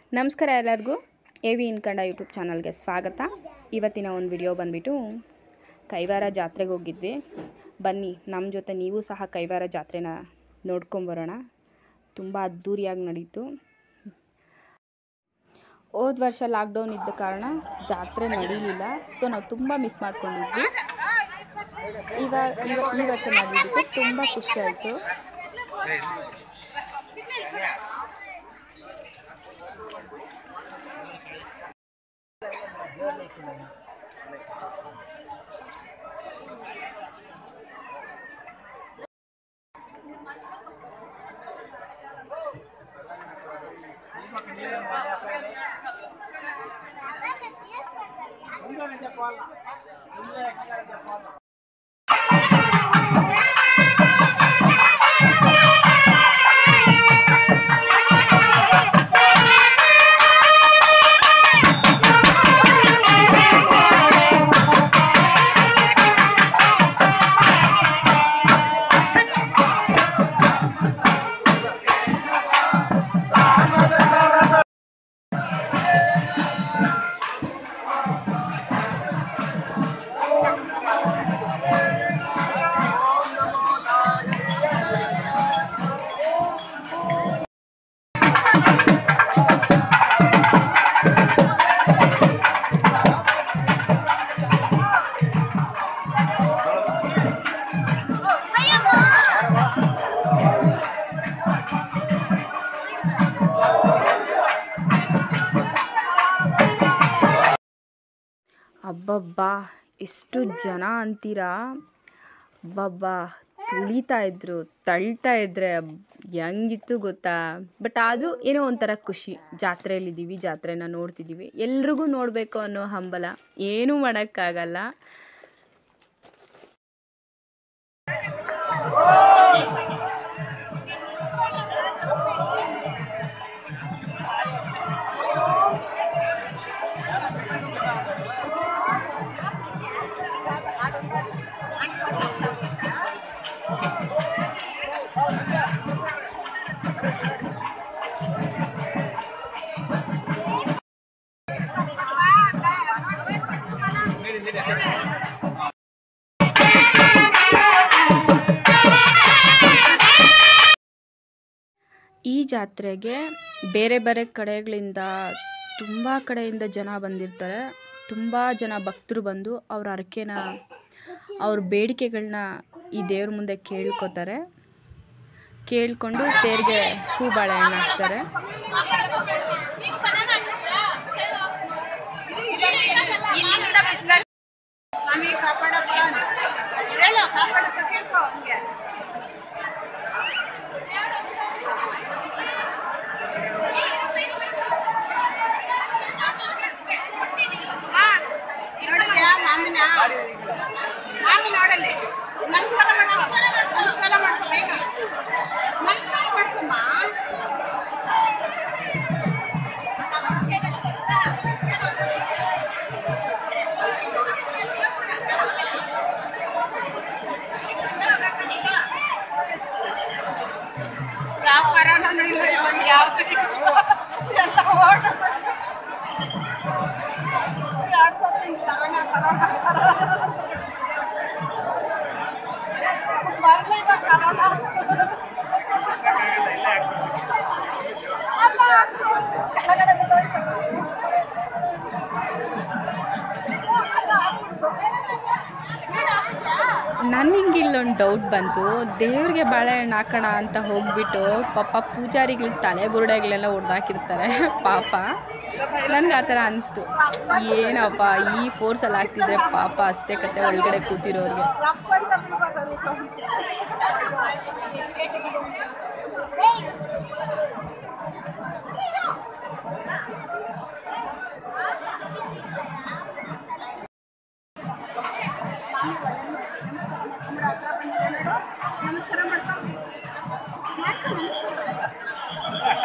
ನಮಸ್ಕಾರ ಎಲ್ಲರಿಗೂ A V ಇನ್ಕಂಡ YouTube ಚಾನಲ್ಗೆ ಸ್ವಾಗತ ಇವತ್ತಿನ ಒಂದು ವಿಡಿಯೋ ಬಂದುಬಿಟ್ಟು ಕೈವಾರ ಜಾತ್ರೆಗೆ ಹೋಗಿದ್ವಿ ಬನ್ನಿ ನಮ್ಮ ಜೊತೆ ನೀವು ಸಹ ಕೈವಾರ ಜಾತ್ರೆನ ನೋಡ್ಕೊಂಬರೋಣ ತುಂಬ ಅದ್ಧೂರಿಯಾಗಿ ನಡೀತು ಹೋದ ವರ್ಷ ಲಾಕ್ಡೌನ್ ಇದ್ದ ಕಾರಣ ಜಾತ್ರೆ ನಡೀಲಿಲ್ಲ ಸೊ ನಾವು ತುಂಬ ಮಿಸ್ ಮಾಡ್ಕೊಂಡಿದ್ವಿ ಇವಾಗ ಇವ ಈ ವರ್ಷ ಮಾಡಿದ್ದಕ್ಕೆ ತುಂಬ ಖುಷಿ ಆಯಿತು ಅಬ್ಬಬ್ಬಾ ಎಷ್ಟು ಜನ ಅಂತೀರಾ ಅಬ್ಬಬ್ಬಾ ತುಳಿತಾ ಇದ್ರು ತಳ್ತಾ ಇದ್ರೆ ಹೆಂಗಿತ್ತು ಗೊತ್ತಾ ಬಟ್ ಆದರೂ ಏನೋ ಒಂಥರ ಖುಷಿ ಜಾತ್ರೆಯಲ್ಲಿದ್ದೀವಿ ಜಾತ್ರೆನ ನೋಡ್ತಿದ್ದೀವಿ ಎಲ್ರಿಗೂ ನೋಡಬೇಕು ಅನ್ನೋ ಹಂಬಲ ಏನೂ ಮಾಡೋಕ್ಕಾಗಲ್ಲ ಈ ಜಾತ್ರೆಗೆ ಬೇರೆ ಬೇರೆ ಕಡೆಗಳಿಂದ ತುಂಬ ಕಡೆಯಿಂದ ಜನ ಬಂದಿರ್ತಾರೆ ತುಂಬ ಜನ ಭಕ್ತರು ಬಂದು ಅವ್ರ ಹರಕೆನ ಅವ್ರ ಬೇಡಿಕೆಗಳನ್ನ ಈ ದೇವ್ರ ಮುಂದೆ ಕೇಳ್ಕೊತಾರೆ ಕೇಳ್ಕೊಂಡು ತೇರಿಗೆ ಹೂ ಬಾಳೆಹಣ್ಣು ಹಾಕ್ತಾರೆ ಸ್ವಾಮಿ ಕಾಪಾಡಪ್ಪ ಹೇಳು ಕಾಪಾಡಪ್ಪ ಕೇಳ್ಕೊ ಹಂಗೆ ನೋಡಿದ್ಯಾ ಮಾಮಿನ ಮಾಮಿ ನೋಡಲ್ಲಿ ನಮಸ್ಕಾರ ಮಾಡೋ ನಮಸ್ಕಾರ ಮಾಡ್ಕೊ ಬೇಗ ನಮಸ್ಕಾರ ಮಾಡ್ಕೊಮ್ಮ ಯಾವ ಕರೋನೂ ಇಲ್ಲ ಇವಾಗ ಯಾವ್ದು ಎಲ್ಲ ಓಟ ಎರಡು ಸತಿ ಕರೋನಾ ಕರೋನಾ ಕರೋನಾ ಬರ್ಲಿ ಇವಾಗ ಕರೋನಾ ಅಲ್ಲ ಕೆಳಗಡೆ ಬಿದ್ದೋಯ್ತು. ನನಗೆ ಇಲ್ಲೊಂದು ಡೌಟ್ ಬಂತು ದೇವ್ರಿಗೆ ಬಾಳೆಹಣ್ಣು ಹಾಕೋಣ ಅಂತ ಹೋಗ್ಬಿಟ್ಟು ಪಾಪ ಪೂಜಾರಿಗಳು ತಲೆ ಬುರುಡೆಗಳೆಲ್ಲ ಹೊಡೆದಾಕಿರ್ತಾರೆ ಪಾಪ ನನಗೆ ಆ ಥರ ಅನಿಸ್ತು ಏನಪ್ಪ ಈ ಫೋರ್ಸಲ್ಲಿ ಆಗ್ತಿದ್ರೆ ಪಾಪ ಅಷ್ಟೇ ಕತೆ ಒಳಗಡೆ ಕೂತಿರೋರಿಗೆ ರಪ್ಪ ಅಂತ ಬಿಡ್ಬೋದು ಸ್ವಾಮಿ. ನಮಸ್ಕಾರ ಮಾಡ್ಕೊ ಮಾಡ್ಕೊ ನಮಸ್ಕಾರ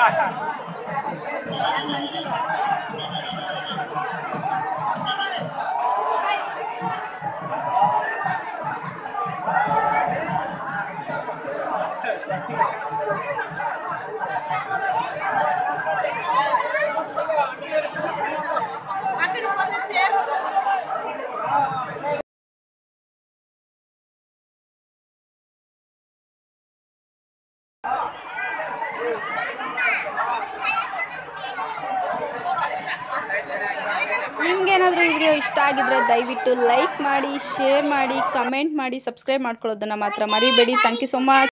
ನಿಮ್ಗೇನಾದರೂ ಈ ವಿಡಿಯೋ ಇಷ್ಟ ಆಗಿದ್ರೆ ದಯವಿಟ್ಟು ಲೈಕ್ ಮಾಡಿ ಶೇರ್ ಮಾಡಿ ಕಮೆಂಟ್ ಮಾಡಿ ಸಬ್ಸ್ಕ್ರೈಬ್ ಮಾಡ್ಕೊಳ್ಳೋದನ್ನು ಮಾತ್ರ ಮರಿಬೇಡಿ ಥ್ಯಾಂಕ್ ಯು ಸೊ ಮಚ್